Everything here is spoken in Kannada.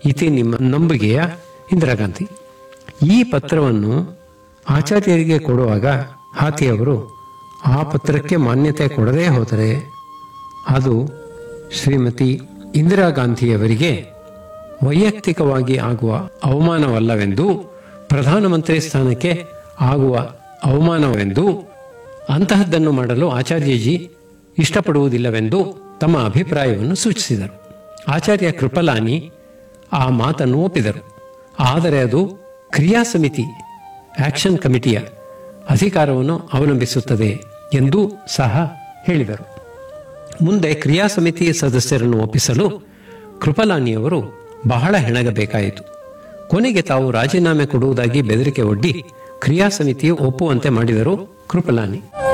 ಇತಿ ನಿಮ್ಮ ನಂಬಿಕೆಯ ಇಂದಿರಾ ಗಾಂಧಿ ಈ ಪತ್ರವನ್ನು ಆಚಾರ್ಯರಿಗೆ ಕೊಡುವಾಗ ಹಾತಿಯವರು ಆ ಪತ್ರಕ್ಕೆ ಮಾನ್ಯತೆ ಕೊಡದೇ ಹೋದರೆ ಅದು ಶ್ರೀಮತಿ ಇಂದಿರಾ ಗಾಂಧಿಯವರಿಗೆ ವೈಯಕ್ತಿಕವಾಗಿ ಆಗುವ ಅವಮಾನವಲ್ಲವೆಂದು ಪ್ರಧಾನಮಂತ್ರಿ ಸ್ಥಾನಕ್ಕೆ ಆಗುವ ಅವಮಾನವೆಂದು ಅಂತಹದ್ದನ್ನು ಮಾಡಲು ಆಚಾರ್ಯಜಿ ಇಷ್ಟಪಡುವುದಿಲ್ಲವೆಂದು ತಮ್ಮ ಅಭಿಪ್ರಾಯವನ್ನು ಸೂಚಿಸಿದರು ಆಚಾರ್ಯ ಕೃಪಲಾನಿ ಆ ಮಾತನ್ನು ಒಪ್ಪಿದರು ಆದರೆ ಅದು ಕ್ರಿಯಾ ಸಮಿತಿ ಆಕ್ಷನ್ ಕಮಿಟಿಯ ಅಧಿಕಾರವನ್ನು ಅವಲಂಬಿಸುತ್ತದೆ ಎಂದು ಸಹ ಹೇಳಿದರು ಮುಂದೆ ಕ್ರಿಯಾ ಸಮಿತಿ ಸದಸ್ಯರನ್ನು ಒಪ್ಪಿಸಲು ಕೃಪಲಾನಿಯವರು ಬಹಳ ಹೆಣಗಬೇಕಾಯಿತು ಕೊನೆಗೆ ತಾವು ರಾಜೀನಾಮೆ ಕೊಡುವುದಾಗಿ ಬೆದರಿಕೆ ಒಡ್ಡಿ ಕ್ರಿಯಾ ಸಮಿತಿಯು ಒಪ್ಪುವಂತೆ ಮಾಡಿದರು ಕೃಪಲಾನಿ